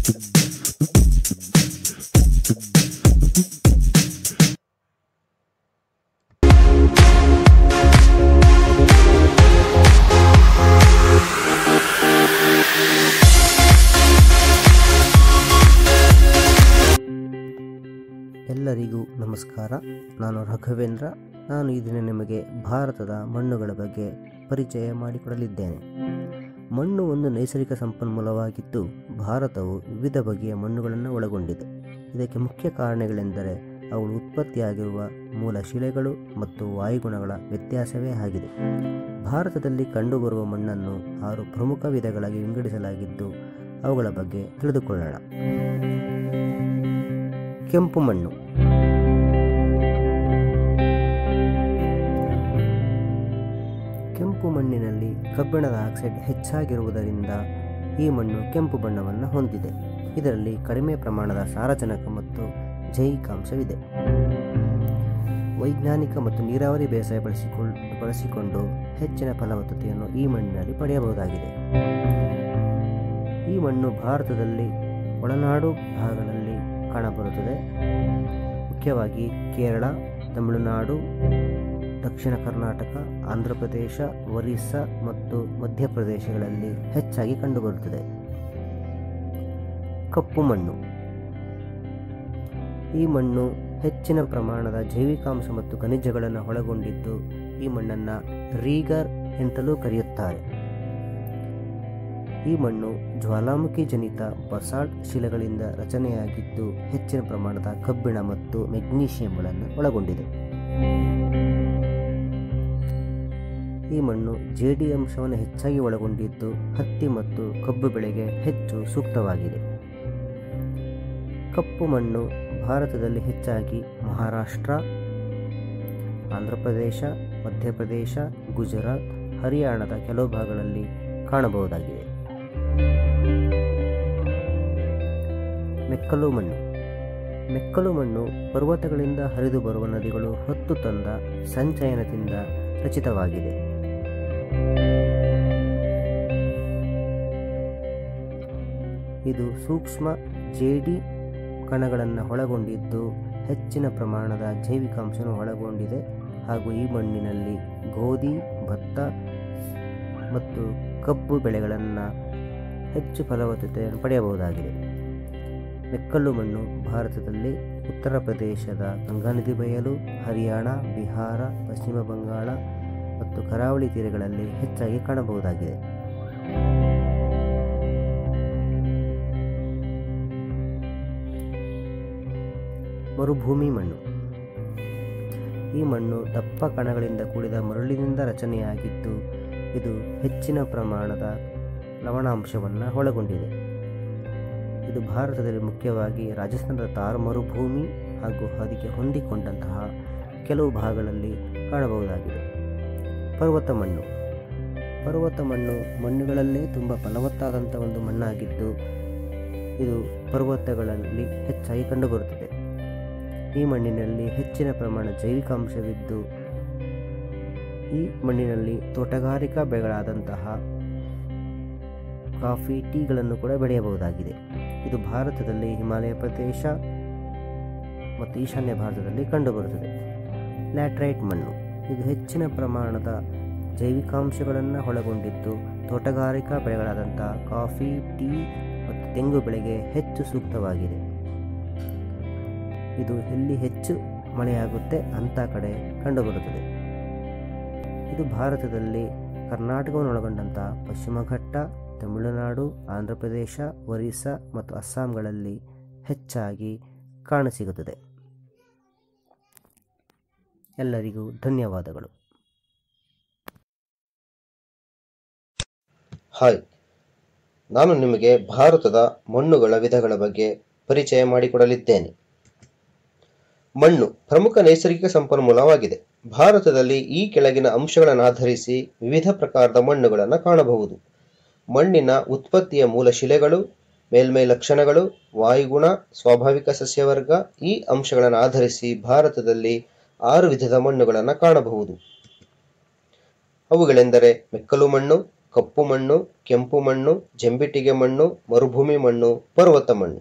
ಎಲ್ಲರಿಗೂ ನಮಸ್ಕಾರ ನಾನು ರಾಘವೇಂದ್ರ ನಾನು ಈ ದಿನ ನಿಮಗೆ ಭಾರತದ ಮಣ್ಣುಗಳ ಬಗ್ಗೆ ಪರಿಚಯ ಮಾಡಿಕೊಡಲಿದ್ದೇನೆ ಮಣ್ಣು ಒಂದು ನೈಸರ್ಗಿಕ ಸಂಪನ್ಮೂಲವಾಗಿದ್ದು ಭಾರತವು ವಿವಿಧ ಬಗೆಯ ಮಣ್ಣುಗಳನ್ನು ಒಳಗೊಂಡಿದೆ ಇದಕ್ಕೆ ಮುಖ್ಯ ಕಾರಣಗಳೆಂದರೆ ಅವುಗಳು ಉತ್ಪತ್ತಿಯಾಗಿರುವ ಮೂಲ ಶಿಲೆಗಳು ಮತ್ತು ವಾಯುಗುಣಗಳ ವ್ಯತ್ಯಾಸವೇ ಆಗಿದೆ ಭಾರತದಲ್ಲಿ ಕಂಡುಬರುವ ಮಣ್ಣನ್ನು ಆರು ಪ್ರಮುಖ ವಿಧಗಳಾಗಿ ವಿಂಗಡಿಸಲಾಗಿದ್ದು ಅವುಗಳ ಬಗ್ಗೆ ತಿಳಿದುಕೊಳ್ಳೋಣ ಕೆಂಪು ಮಣ್ಣು ಕೆಂಪು ಮಣ್ಣಿನಲ್ಲಿ ಕಬ್ಬಿಣದ ಆಕ್ಸೈಡ್ ಹೆಚ್ಚಾಗಿರುವುದರಿಂದ ಈ ಮಣ್ಣು ಕೆಂಪು ಬಣ್ಣವನ್ನು ಹೊಂದಿದೆ ಇದರಲ್ಲಿ ಕಡಿಮೆ ಪ್ರಮಾಣದ ಸಾರಜನಕ ಮತ್ತು ಜೈವಿಕಾಂಶವಿದೆ ವೈಜ್ಞಾನಿಕ ಮತ್ತು ನೀರಾವರಿ ಬೇಸಾಯ ಬಳಸಿಕೊಳ್ಳ ಬಳಸಿಕೊಂಡು ಹೆಚ್ಚಿನ ಫಲವತ್ತತೆಯನ್ನು ಈ ಮಣ್ಣಿನಲ್ಲಿ ಪಡೆಯಬಹುದಾಗಿದೆ ಈ ಮಣ್ಣು ಭಾರತದಲ್ಲಿ ಒಳನಾಡು ಭಾಗಗಳಲ್ಲಿ ಕಾಣಬರುತ್ತದೆ ಮುಖ್ಯವಾಗಿ ಕೇರಳ ತಮಿಳುನಾಡು ದಕ್ಷಿಣ ಕರ್ನಾಟಕ ಆಂಧ್ರ ಪ್ರದೇಶ ಒರಿಸ್ಸಾ ಮತ್ತು ಮಧ್ಯಪ್ರದೇಶಗಳಲ್ಲಿ ಹೆಚ್ಚಾಗಿ ಕಂಡುಬರುತ್ತದೆ ಕಪ್ಪು ಮಣ್ಣು ಈ ಮಣ್ಣು ಹೆಚ್ಚಿನ ಪ್ರಮಾಣದ ಜೈವಿಕಾಂಶ ಮತ್ತು ಖನಿಜಗಳನ್ನು ಒಳಗೊಂಡಿದ್ದು ಈ ಮಣ್ಣನ್ನು ರೀಗರ್ ಎಂತಲೂ ಕರೆಯುತ್ತಾರೆ ಈ ಮಣ್ಣು ಜ್ವಾಲಾಮುಖಿ ಜನಿತ ಬಸಾಲ್ಟ್ ಶಿಲೆಗಳಿಂದ ರಚನೆಯಾಗಿದ್ದು ಹೆಚ್ಚಿನ ಪ್ರಮಾಣದ ಕಬ್ಬಿಣ ಮತ್ತು ಮೆಗ್ನೀಷಿಯಂಗಳನ್ನು ಒಳಗೊಂಡಿದೆ ಈ ಮಣ್ಣು ಜೇಡಿ ಅಂಶವನ್ನು ಹೆಚ್ಚಾಗಿ ಒಳಗೊಂಡಿದ್ದು ಹತ್ತಿ ಮತ್ತು ಕಬ್ಬು ಬೆಳೆಗೆ ಹೆಚ್ಚು ಸೂಕ್ತವಾಗಿದೆ ಕಪ್ಪು ಮಣ್ಣು ಭಾರತದಲ್ಲಿ ಹೆಚ್ಚಾಗಿ ಮಹಾರಾಷ್ಟ್ರ ಆಂಧ್ರಪ್ರದೇಶ ಮಧ್ಯಪ್ರದೇಶ ಗುಜರಾತ್ ಹರಿಯಾಣದ ಕೆಲವು ಭಾಗಗಳಲ್ಲಿ ಕಾಣಬಹುದಾಗಿದೆ ಮೆಕ್ಕಲು ಮಣ್ಣು ಮೆಕ್ಕಲು ಮಣ್ಣು ಪರ್ವತಗಳಿಂದ ಹರಿದು ಬರುವ ನದಿಗಳು ಹೊತ್ತು ತಂದ ಸಂಚಯನದಿಂದ ರಚಿತವಾಗಿದೆ ಇದು ಸೂಕ್ಷ್ಮ ಜೇಡಿ ಕಣಗಳನ್ನು ಒಳಗೊಂಡಿದ್ದು ಹೆಚ್ಚಿನ ಪ್ರಮಾಣದ ಜೈವಿಕಾಂಶವನ್ನು ಒಳಗೊಂಡಿದೆ ಹಾಗೂ ಈ ಮಣ್ಣಿನಲ್ಲಿ ಗೋಧಿ ಭತ್ತ ಮತ್ತು ಕಬ್ಬು ಬೆಳೆಗಳನ್ನು ಹೆಚ್ಚು ಫಲವತ್ತತೆಯನ್ನು ಪಡೆಯಬಹುದಾಗಿದೆ ಮೆಕ್ಕಲು ಮಣ್ಣು ಭಾರತದಲ್ಲಿ ಉತ್ತರ ಪ್ರದೇಶದ ಗಂಗಾನದಿ ಬಯಲು ಹರಿಯಾಣ ಬಿಹಾರ ಪಶ್ಚಿಮ ಬಂಗಾಳ ಮತ್ತು ಕರಾವಳಿ ತೀರಗಳಲ್ಲಿ ಹೆಚ್ಚಾಗಿ ಕಾಣಬಹುದಾಗಿದೆ ಮರುಭೂಮಿ ಮಣ್ಣು ಈ ಮಣ್ಣು ದಪ್ಪ ಕಣಗಳಿಂದ ಕೂಡಿದ ಮರಳಿನಿಂದ ರಚನೆಯಾಗಿದ್ದು ಇದು ಹೆಚ್ಚಿನ ಪ್ರಮಾಣದ ಲವಣಾಂಶವನ್ನು ಒಳಗೊಂಡಿದೆ ಇದು ಭಾರತದಲ್ಲಿ ಮುಖ್ಯವಾಗಿ ರಾಜಸ್ಥಾನದ ತಾರ್ ಮರುಭೂಮಿ ಹಾಗೂ ಅದಕ್ಕೆ ಹೊಂದಿಕೊಂಡಂತಹ ಕೆಲವು ಭಾಗಗಳಲ್ಲಿ ಕಾಣಬಹುದಾಗಿದೆ ಪರ್ವತ ಮಣ್ಣು ಪರ್ವತ ಮಣ್ಣು ಮಣ್ಣುಗಳಲ್ಲೇ ತುಂಬ ಫಲವತ್ತಾದಂಥ ಒಂದು ಮಣ್ಣಾಗಿದ್ದು ಇದು ಪರ್ವತಗಳಲ್ಲಿ ಹೆಚ್ಚಾಗಿ ಕಂಡುಬರುತ್ತದೆ ಈ ಮಣ್ಣಿನಲ್ಲಿ ಹೆಚ್ಚಿನ ಪ್ರಮಾಣ ಜೈವಿಕಾಂಶವಿದ್ದು ಈ ಮಣ್ಣಿನಲ್ಲಿ ತೋಟಗಾರಿಕಾ ಬೆಳೆಗಳಾದಂತಹ ಕಾಫಿ ಟೀಗಳನ್ನು ಕೂಡ ಬೆಳೆಯಬಹುದಾಗಿದೆ ಇದು ಭಾರತದಲ್ಲಿ ಹಿಮಾಲಯ ಪ್ರದೇಶ ಮತ್ತು ಈಶಾನ್ಯ ಭಾರತದಲ್ಲಿ ಕಂಡುಬರುತ್ತದೆ ಲ್ಯಾಟ್ರೈಟ್ ಮಣ್ಣು ಇದು ಹೆಚ್ಚಿನ ಪ್ರಮಾಣದ ಜೈವಿಕಾಂಶಗಳನ್ನು ಒಳಗೊಂಡಿದ್ದು ತೋಟಗಾರಿಕಾ ಬೆಳೆಗಳಾದಂಥ ಕಾಫಿ ಟೀ ಮತ್ತು ತೆಂಗು ಬೆಳೆಗೆ ಹೆಚ್ಚು ಸೂಕ್ತವಾಗಿದೆ ಇದು ಎಲ್ಲಿ ಹೆಚ್ಚು ಮಳೆಯಾಗುತ್ತೆ ಅಂಥ ಕಡೆ ಕಂಡುಬರುತ್ತದೆ ಇದು ಭಾರತದಲ್ಲಿ ಕರ್ನಾಟಕವನ್ನು ಒಳಗೊಂಡಂಥ ಪಶ್ಚಿಮ ಘಟ್ಟ ತಮಿಳುನಾಡು ಆಂಧ್ರ ಪ್ರದೇಶ ಒರಿಸ್ಸಾ ಮತ್ತು ಅಸ್ಸಾಂಗಳಲ್ಲಿ ಹೆಚ್ಚಾಗಿ ಕಾಣಸಿಗುತ್ತದೆ ಎಲ್ಲರಿಗೂ ಧನ್ಯವಾದಗಳು ಹಾಯ್ ನಾನು ನಿಮಗೆ ಭಾರತದ ಮಣ್ಣುಗಳ ವಿಧಗಳ ಬಗ್ಗೆ ಪರಿಚಯ ಮಾಡಿಕೊಡಲಿದ್ದೇನೆ ಮಣ್ಣು ಪ್ರಮುಖ ನೈಸರ್ಗಿಕ ಸಂಪನ್ಮೂಲವಾಗಿದೆ ಭಾರತದಲ್ಲಿ ಈ ಕೆಳಗಿನ ಅಂಶಗಳನ್ನಾಧರಿಸಿ ವಿವಿಧ ಪ್ರಕಾರದ ಮಣ್ಣುಗಳನ್ನು ಕಾಣಬಹುದು ಮಣ್ಣಿನ ಉತ್ಪತ್ತಿಯ ಮೂಲ ಶಿಲೆಗಳು ಮೇಲ್ಮೈ ಲಕ್ಷಣಗಳು ವಾಯುಗುಣ ಸ್ವಾಭಾವಿಕ ಸಸ್ಯವರ್ಗ ಈ ಅಂಶಗಳನ್ನು ಆಧರಿಸಿ ಭಾರತದಲ್ಲಿ ಆರು ವಿಧದ ಮಣ್ಣುಗಳನ್ನು ಕಾಣಬಹುದು ಅವುಗಳೆಂದರೆ ಮೆಕ್ಕಲು ಮಣ್ಣು ಕಪ್ಪು ಮಣ್ಣು ಕೆಂಪು ಮಣ್ಣು ಜಂಬಿಟ್ಟಿಗೆ ಮಣ್ಣು ಮರುಭೂಮಿ ಮಣ್ಣು ಪರ್ವತ ಮಣ್ಣು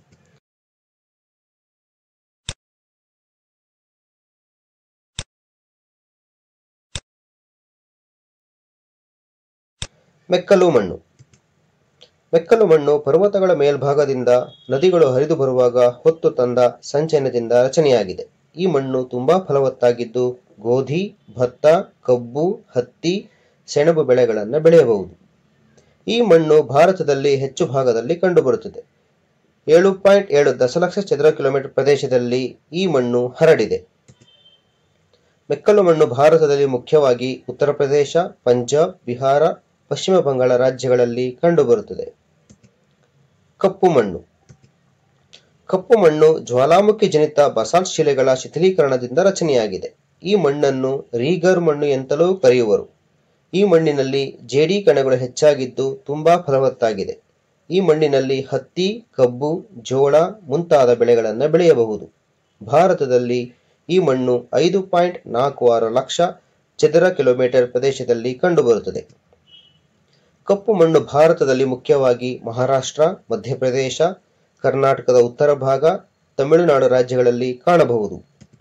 ಮೆಕ್ಕಲು ಮಣ್ಣು ಮೆಕ್ಕಲು ಮಣ್ಣು ಪರ್ವತಗಳ ಮೇಲ್ಭಾಗದಿಂದ ನದಿಗಳು ಹರಿದು ಬರುವಾಗ ಹೊತ್ತು ತಂದ ಸಂಚಯನದಿಂದ ರಚನೆಯಾಗಿದೆ ಈ ಮಣ್ಣು ತುಂಬಾ ಫಲವತ್ತಾಗಿದ್ದು ಗೋಧಿ ಭತ್ತ ಕಬ್ಬು ಹತ್ತಿ ಸೆಣಬು ಬೆಳೆಗಳನ್ನು ಬೆಳೆಯಬಹುದು ಈ ಮಣ್ಣು ಭಾರತದಲ್ಲಿ ಹೆಚ್ಚು ಭಾಗದಲ್ಲಿ ಕಂಡುಬರುತ್ತದೆ ಏಳು ಪಾಯಿಂಟ್ ಏಳು ದಶಲಕ್ಷ ಚದರ ಕಿಲೋಮೀಟರ್ ಪ್ರದೇಶದಲ್ಲಿ ಈ ಮಣ್ಣು ಹರಡಿದೆ ಮೆಕ್ಕಲು ಮಣ್ಣು ಭಾರತದಲ್ಲಿ ಮುಖ್ಯವಾಗಿ ಉತ್ತರ ಪ್ರದೇಶ ಪಂಜಾಬ್ ಬಿಹಾರ ಪಶ್ಚಿಮ ಬಂಗಾಳ ರಾಜ್ಯಗಳಲ್ಲಿ ಕಂಡುಬರುತ್ತದೆ ಕಪ್ಪು ಮಣ್ಣು ಕಪ್ಪು ಮಣ್ಣು ಜ್ವಾಲಾಮುಖಿ ಜನಿತ ಬಸಾಲ್ಟ್ ಶಿಲೆಗಳ ಶಿಥಿಲೀಕರಣದಿಂದ ರಚನೆಯಾಗಿದೆ ಈ ಮಣ್ಣನ್ನು ರೀಗರ್ ಮಣ್ಣು ಎಂತಲೂ ಕರೆಯುವರು ಈ ಮಣ್ಣಿನಲ್ಲಿ ಜೇಡಿ ಕಣಗಳು ಹೆಚ್ಚಾಗಿದ್ದು ತುಂಬಾ ಫಲವತ್ತಾಗಿದೆ ಈ ಮಣ್ಣಿನಲ್ಲಿ ಹತ್ತಿ ಕಬ್ಬು ಜೋಳ ಮುಂತಾದ ಬೆಳೆಗಳನ್ನು ಬೆಳೆಯಬಹುದು ಭಾರತದಲ್ಲಿ ಈ ಮಣ್ಣು ಐದು ಪಾಯಿಂಟ್ ನಾಲ್ಕು ಆರು ಲಕ್ಷ ಚದರ ಕಿಲೋಮೀಟರ್ ಪ್ರದೇಶದಲ್ಲಿ ಕಂಡುಬರುತ್ತದೆ ಕಪ್ಪು ಮಣ್ಣು ಭಾರತದಲ್ಲಿ ಮುಖ್ಯವಾಗಿ ಮಹಾರಾಷ್ಟ್ರ ಮಧ್ಯಪ್ರದೇಶ ಕರ್ನಾಟಕದ ಉತ್ತರ ಭಾಗ ತಮಿಳುನಾಡು ರಾಜ್ಯಗಳಲ್ಲಿ ಕಾಣಬಹುದು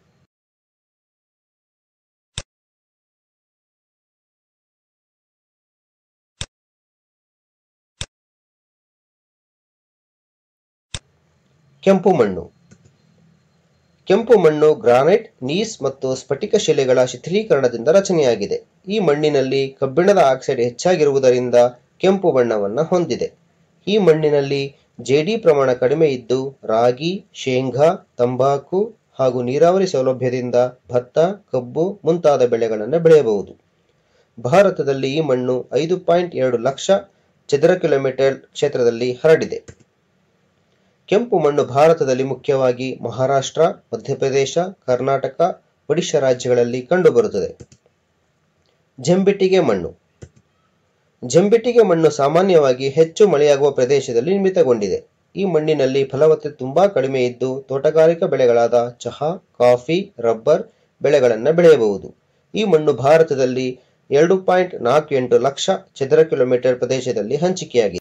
ಕೆಂಪು ಮಣ್ಣು ಕೆಂಪು ಮಣ್ಣು ಗ್ರಾನೈಟ್ ನೀಸ್ ಮತ್ತು ಸ್ಫಟಿಕ ಶಿಲೆಗಳ ಶಿಥಿಲೀಕರಣದಿಂದ ರಚನೆಯಾಗಿದೆ ಈ ಮಣ್ಣಿನಲ್ಲಿ ಕಬ್ಬಿಣದ ಆಕ್ಸೈಡ್ ಹೆಚ್ಚಾಗಿರುವುದರಿಂದ ಕೆಂಪು ಬಣ್ಣವನ್ನು ಹೊಂದಿದೆ ಈ ಮಣ್ಣಿನಲ್ಲಿ ಜೇಡಿ ಪ್ರಮಾಣ ಕಡಿಮೆ ಇದ್ದು ರಾಗಿ ಶೇಂಗಾ ತಂಬಾಕು ಹಾಗೂ ನೀರಾವರಿ ಸೌಲಭ್ಯದಿಂದ ಭತ್ತ ಕಬ್ಬು ಮುಂತಾದ ಬೆಳೆಗಳನ್ನು ಬೆಳೆಯಬಹುದು ಭಾರತದಲ್ಲಿ ಈ ಮಣ್ಣು ಐದು ಪಾಯಿಂಟ್ ಎರಡು ಲಕ್ಷ ಚದರ ಕಿಲೋಮೀಟರ್ ಕ್ಷೇತ್ರದಲ್ಲಿ ಹರಡಿದೆ ಕೆಂಪು ಮಣ್ಣು ಭಾರತದಲ್ಲಿ ಮುಖ್ಯವಾಗಿ ಮಹಾರಾಷ್ಟ್ರ ಮಧ್ಯಪ್ರದೇಶ ಕರ್ನಾಟಕ ಒಡಿಶಾ ರಾಜ್ಯಗಳಲ್ಲಿ ಕಂಡುಬರುತ್ತದೆ ಜಂಬಿಟ್ಟಿಗೆ ಮಣ್ಣು ಜಂಬಿಟ್ಟಿಗೆ ಮಣ್ಣು ಸಾಮಾನ್ಯವಾಗಿ ಹೆಚ್ಚು ಮಳೆಯಾಗುವ ಪ್ರದೇಶದಲ್ಲಿ ನಿರ್ಮಿತಗೊಂಡಿದೆ ಈ ಮಣ್ಣಿನಲ್ಲಿ ಫಲವತ್ತತೆ ತುಂಬಾ ಕಡಿಮೆ ಇದ್ದು ತೋಟಗಾರಿಕಾ ಬೆಳೆಗಳಾದ ಚಹಾ ಕಾಫಿ ರಬ್ಬರ್ ಬೆಳೆಗಳನ್ನು ಬೆಳೆಯಬಹುದು ಈ ಮಣ್ಣು ಭಾರತದಲ್ಲಿ ಎರಡು ಪಾಯಿಂಟ್ ನಾಲ್ಕು ಎಂಟು ಲಕ್ಷ ಚದರ ಕಿಲೋಮೀಟರ್ ಪ್ರದೇಶದಲ್ಲಿ ಹಂಚಿಕೆಯಾಗಿದೆ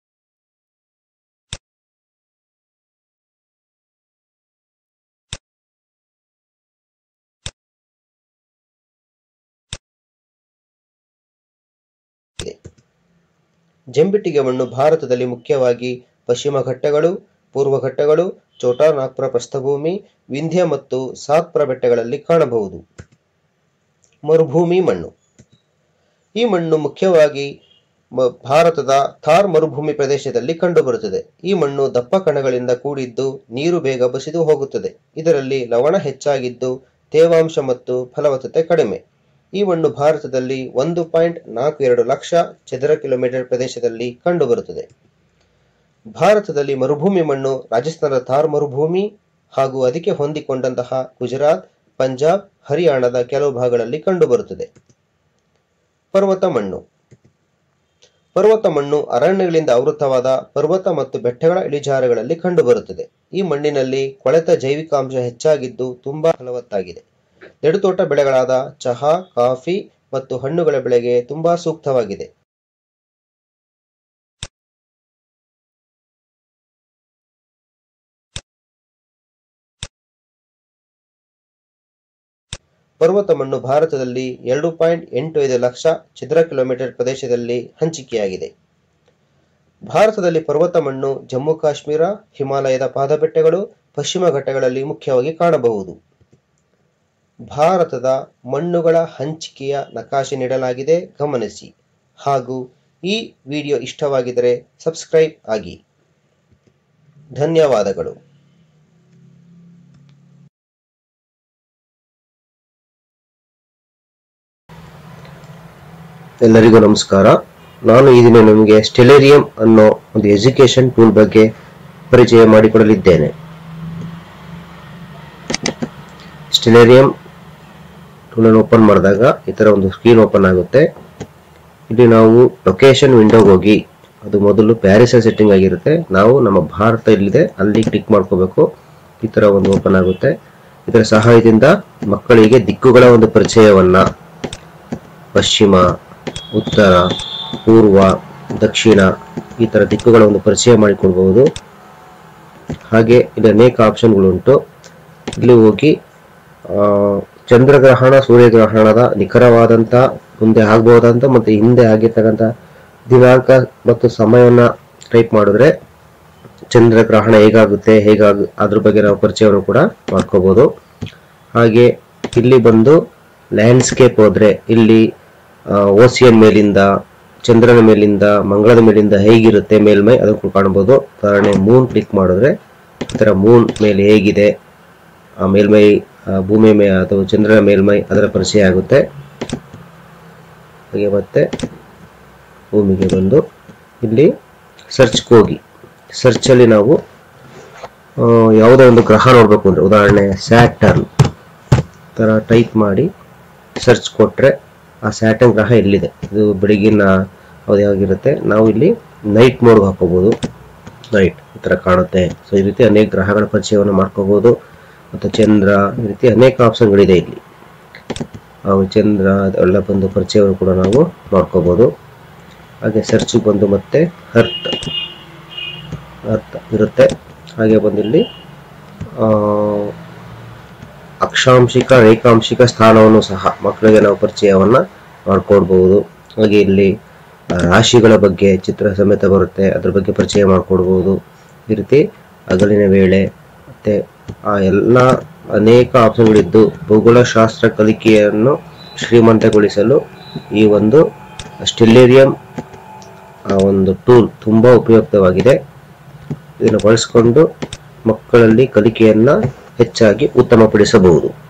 ಜಂಬಿಟ್ಟಿಗೆ ಮಣ್ಣು ಭಾರತದಲ್ಲಿ ಮುಖ್ಯವಾಗಿ ಪಶ್ಚಿಮ ಘಟ್ಟಗಳು ಪೂರ್ವ ಘಟ್ಟಗಳು ಚೋಟಾ ನಾಗ್ಪುರ ಪ್ರಸ್ಥಭೂಮಿ ವಿಂಧ್ಯ ಮತ್ತು ಸಾತ್ಪುರ ಬೆಟ್ಟಗಳಲ್ಲಿ ಕಾಣಬಹುದು ಮರುಭೂಮಿ ಮಣ್ಣು ಈ ಮಣ್ಣು ಮುಖ್ಯವಾಗಿ ಮ- ಭಾರತದ ಥಾರ್ ಮರುಭೂಮಿ ಪ್ರದೇಶದಲ್ಲಿ ಕಂಡುಬರುತ್ತದೆ ಈ ಮಣ್ಣು ದಪ್ಪ ಕಣಗಳಿಂದ ಕೂಡಿದ್ದು ನೀರು ಬೇಗ ಬಸಿದು ಹೋಗುತ್ತದೆ ಇದರಲ್ಲಿ ಲವಣ ಹೆಚ್ಚಾಗಿದ್ದು ತೇವಾಂಶ ಮತ್ತು ಫಲವತ್ತತೆ ಕಡಿಮೆ ಈ ಮಣ್ಣು ಭಾರತದಲ್ಲಿ ಒಂದು ಪಾಯಿಂಟ್ ನಾಲ್ಕು ಎರಡು ಲಕ್ಷ ಚದರ ಕಿಲೋಮೀಟರ್ ಪ್ರದೇಶದಲ್ಲಿ ಕಂಡುಬರುತ್ತದೆ ಭಾರತದಲ್ಲಿ ಮರುಭೂಮಿ ಮಣ್ಣು ರಾಜಸ್ಥಾನದ ಥಾರ್ ಮರುಭೂಮಿ ಹಾಗೂ ಅದಕ್ಕೆ ಹೊಂದಿಕೊಂಡಂತಹ ಗುಜರಾತ್ ಪಂಜಾಬ್ ಹರಿಯಾಣದ ಕೆಲವು ಭಾಗಗಳಲ್ಲಿ ಕಂಡುಬರುತ್ತದೆ ಪರ್ವತ ಮಣ್ಣು ಪರ್ವತ ಮಣ್ಣು ಅರಣ್ಯಗಳಿಂದ ಆವೃತವಾದ ಪರ್ವತ ಮತ್ತು ಬೆಟ್ಟಗಳ ಇಳಿಜಾರುಗಳಲ್ಲಿ ಕಂಡುಬರುತ್ತದೆ ಈ ಮಣ್ಣಿನಲ್ಲಿ ಕೊಳೆತ ಜೈವಿಕಾಂಶ ಹೆಚ್ಚಾಗಿದ್ದು ತುಂಬಾ ಫಲವತ್ತಾಗಿದೆ ನೆಡುತೋಟ ಬೆಳೆಗಳಾದ ಚಹಾ ಕಾಫಿ ಮತ್ತು ಹಣ್ಣುಗಳ ಬೆಳೆಗೆ ತುಂಬಾ ಸೂಕ್ತವಾಗಿದೆ ಪರ್ವತ ಮಣ್ಣು ಭಾರತದಲ್ಲಿ ಎರಡು ಪಾಯಿಂಟ್ ಎಂಟು ಐದು ಲಕ್ಷ ಚದರ ಕಿಲೋಮೀಟರ್ ಪ್ರದೇಶದಲ್ಲಿ ಹಂಚಿಕೆಯಾಗಿದೆ ಭಾರತದಲ್ಲಿ ಪರ್ವತ ಮಣ್ಣು ಜಮ್ಮು ಕಾಶ್ಮೀರ ಹಿಮಾಲಯದ ಪಾದಬೆಟ್ಟಗಳು ಪಶ್ಚಿಮ ಘಟ್ಟಗಳಲ್ಲಿ ಮುಖ್ಯವಾಗಿ ಕಾಣಬಹುದು ಭಾರತದ ಮಣ್ಣುಗಳ ಹಂಚಿಕೆಯ ನಕಾಶೆ ನೀಡಲಾಗಿದೆ ಗಮನಿಸಿ ಹಾಗೂ ಈ ವಿಡಿಯೋ ಇಷ್ಟವಾಗಿದ್ದರೆ ಸಬ್ಸ್ಕ್ರೈಬ್ ಆಗಿ ಧನ್ಯವಾದಗಳು ಎಲ್ಲರಿಗೂ ನಮಸ್ಕಾರ ನಾನು ಈ ದಿನ ನಿಮಗೆ ಸ್ಟೆಲೇರಿಯಂ ಅನ್ನೋ ಒಂದು ಎಜುಕೇಶನ್ ಟೂಲ್ ಬಗ್ಗೆ ಪರಿಚಯ ಮಾಡಿಕೊಡಲಿದ್ದೇನೆ ಸ್ಟೆಲೇರಿಯಂ ಟೂಲನ್ನು ಓಪನ್ ಮಾಡಿದಾಗ ಈ ಥರ ಒಂದು ಸ್ಕ್ರೀನ್ ಓಪನ್ ಆಗುತ್ತೆ ಇಲ್ಲಿ ನಾವು ಲೊಕೇಶನ್ ವಿಂಡೋಗೆ ಹೋಗಿ ಅದು ಮೊದಲು ಪ್ಯಾರಿಸ್ ಸೆಟ್ಟಿಂಗ್ ಆಗಿರುತ್ತೆ ನಾವು ನಮ್ಮ ಭಾರತ ಇಲ್ಲಿದೆ ಅಲ್ಲಿ ಕ್ಲಿಕ್ ಮಾಡ್ಕೋಬೇಕು ಈ ಥರ ಒಂದು ಓಪನ್ ಆಗುತ್ತೆ ಇದರ ಸಹಾಯದಿಂದ ಮಕ್ಕಳಿಗೆ ದಿಕ್ಕುಗಳ ಒಂದು ಪರಿಚಯವನ್ನ ಪಶ್ಚಿಮ ಉತ್ತರ ಪೂರ್ವ ದಕ್ಷಿಣ ಈ ಥರ ದಿಕ್ಕುಗಳ ಒಂದು ಪರಿಚಯ ಮಾಡಿಕೊಡ್ಬಹುದು ಹಾಗೆ ಇಲ್ಲಿ ಅನೇಕ ಆಪ್ಷನ್ಗಳುಂಟು ಇಲ್ಲಿ ಹೋಗಿ ಆ, ಚಂದ್ರಗ್ರಹಣ ಸೂರ್ಯಗ್ರಹಣದ ನಿಖರವಾದಂಥ ಮುಂದೆ ಆಗ್ಬಹುದಂತ ಮತ್ತು ಹಿಂದೆ ಆಗಿರ್ತಕ್ಕಂಥ ದಿನಾಂಕ ಮತ್ತು ಸಮಯವನ್ನ ಟೈಪ್ ಮಾಡಿದ್ರೆ ಚಂದ್ರಗ್ರಹಣ ಹೇಗಾಗುತ್ತೆ ಹೇಗಾಗ ಅದ್ರ ಬಗ್ಗೆ ನಾವು ಪರಿಚಯವನ್ನು ಕೂಡ ಮಾಡ್ಕೋಬಹುದು ಹಾಗೆ ಇಲ್ಲಿ ಬಂದು ಲ್ಯಾಂಡ್ಸ್ಕೇಪ್ ಹೋದ್ರೆ ಇಲ್ಲಿ ಓಸಿಯನ್ ಮೇಲಿಂದ ಚಂದ್ರನ ಮೇಲಿಂದ ಮಂಗಳದ ಮೇಲಿಂದ ಹೇಗಿರುತ್ತೆ ಮೇಲ್ಮೈ ಅದನ್ನು ಕಾಣಬಹುದು ಉದಾಹರಣೆ ಮೂನ್ ಕ್ಲಿಕ್ ಮಾಡಿದ್ರೆ ಈ ಥರ ಮೂನ್ ಮೇಲೆ ಹೇಗಿದೆ ಆ ಮೇಲ್ಮೈ ಆ ಭೂಮಿಯ ಮೇ ಅಥವಾ ಚಂದ್ರನ ಮೇಲ್ಮೈ ಅದರ ಪರಿಚಯ ಆಗುತ್ತೆ ಹಾಗೆ ಮತ್ತೆ ಭೂಮಿಗೆ ಬಂದು ಇಲ್ಲಿ ಸರ್ಚ್ಗೆ ಹೋಗಿ ಸರ್ಚಲ್ಲಿ ನಾವು ಆ, ಯಾವುದೋ ಒಂದು ಗ್ರಹ ನೋಡಬೇಕು ಅಂದರೆ ಉದಾಹರಣೆ ಸ್ಯಾಟರ್ನ್ ಥರ ಟೈಪ್ ಮಾಡಿ ಸರ್ಚ್ ಕೊಟ್ಟರೆ ಆ ಸ್ಯಾಟರ್ನ್ ಗ್ರಹ ಎಲ್ಲಿದೆ ಇದು ಬೆಳಗಿನ ಅವಧಿ ಆಗಿರುತ್ತೆ ನಾವು ಇಲ್ಲಿ ನೈಟ್ ಮೋಡ್ಗೆ ಹಾಕೋಬೋದು ನೈಟ್ ಈ ಥರ ಕಾಣುತ್ತೆ ಸೊ ಈ ರೀತಿ ಅನೇಕ ಗ್ರಹಗಳ ಪರಿಚಯವನ್ನು ಮಾಡ್ಕೋಬೋದು ಮತ್ತು ಚಂದ್ರ ಈ ರೀತಿ ಅನೇಕ ಆಪ್ಷನ್ಗಳಿದೆ ಇಲ್ಲಿ ಅವು ಚಂದ್ರ ಅದೆಲ್ಲ ಬಂದು ಪರಿಚಯವನ್ನು ಕೂಡ ನಾವು ಮಾಡ್ಕೋಬೋದು ಹಾಗೆ ಸರ್ಚಿಗೆ ಬಂದು ಮತ್ತೆ ಅರ್ತ್ ಅರ್ಥ ಇರುತ್ತೆ ಹಾಗೆ ಬಂದು ಇಲ್ಲಿ ಆ, ಅಕ್ಷಾಂಶಿಕ ರೇಖಾಂಶಿಕ ಸ್ಥಾನವನ್ನು ಸಹ ಮಕ್ಕಳಿಗೆ ನಾವು ಪರಿಚಯವನ್ನ ಮಾಡ್ಕೊಡ್ಬಹುದು ಹಾಗೆ ಇಲ್ಲಿ ಆ, ರಾಶಿಗಳ ಬಗ್ಗೆ ಚಿತ್ರ ಸಮೇತ ಬರುತ್ತೆ ಅದ್ರ ಬಗ್ಗೆ ಪರಿಚಯ ಮಾಡಿಕೊಡ್ಬೋದು ಈ ರೀತಿ ಹಗಲಿನ ವೇಳೆ ಮತ್ತೆ ಆ ಎಲ್ಲ ಅನೇಕ ಆಪ್ಷನ್ಗಳಿದ್ದು ಭೂಗೋಳಶಾಸ್ತ್ರ ಕಲಿಕೆಯನ್ನು ಶ್ರೀಮಂತಗೊಳಿಸಲು ಈ ಒಂದು ಸ್ಟೆಲ್ಲೇರಿಯಂ ಆ ಒಂದು ಟೂಲ್ ತುಂಬಾ ಉಪಯುಕ್ತವಾಗಿದೆ ಇದನ್ನು ಬಳಸಿಕೊಂಡು ಮಕ್ಕಳಲ್ಲಿ ಕಲಿಕೆಯನ್ನ ಹೆಚ್ಚಾಗಿ ಉತ್ತಮಪಡಿಸಬಹುದು